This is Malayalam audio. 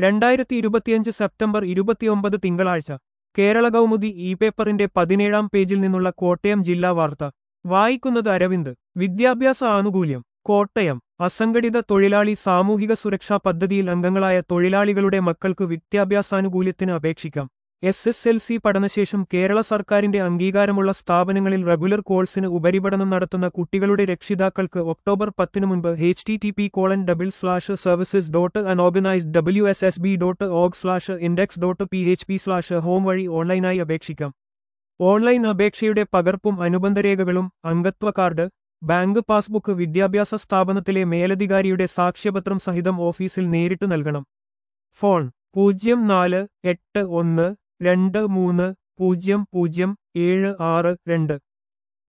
രണ്ടായിരത്തി ഇരുപത്തിയഞ്ച് സെപ്റ്റംബർ ഇരുപത്തിയൊമ്പത് തിങ്കളാഴ്ച കേരള കൗമുദി ഇ പേപ്പറിന്റെ പതിനേഴാം പേജിൽ നിന്നുള്ള കോട്ടയം ജില്ലാ വാർത്ത വായിക്കുന്നത് അരവിന്ദ് വിദ്യാഭ്യാസ ആനുകൂല്യം കോട്ടയം അസംഘടിത തൊഴിലാളി സാമൂഹിക സുരക്ഷാ പദ്ധതിയിൽ അംഗങ്ങളായ തൊഴിലാളികളുടെ മക്കൾക്ക് വിദ്യാഭ്യാസാനുകൂല്യത്തിന് അപേക്ഷിക്കാം എസ് എസ് എൽ സി പഠനശേഷം കേരള സർക്കാരിന്റെ അംഗീകാരമുള്ള സ്ഥാപനങ്ങളിൽ റെഗുലർ കോഴ്സിന് ഉപരിപഠനം നടത്തുന്ന കുട്ടികളുടെ രക്ഷിതാക്കൾക്ക് ഒക്ടോബർ പത്തിനു മുൻപ് H T T P colon double slash services dot unorganised W S S B dot org slash index dot P H P slash home വഴി ഓൺലൈനായി അപേക്ഷിക്കാം ഓൺലൈൻ അപേക്ഷയുടെ പകർപ്പും അനുബന്ധ രേഖകളും അംഗത്വ കാർഡ് ബാങ്ക് പാസ്ബുക്ക് വിദ്യാഭ്യാസ സ്ഥാപനത്തിലെ മേലധികാരിയുടെ സാക്ഷ്യപത്രം സഹിതം ഓഫീസിൽ നേരിട്ട് നൽകണം ഫോൺ പൂജ്യം നാല് എട്ട് ഒന്ന് രണ്ട് മൂന്ന് പൂജ്യം പൂജ്യം ഏഴ് ആറ് രണ്ട്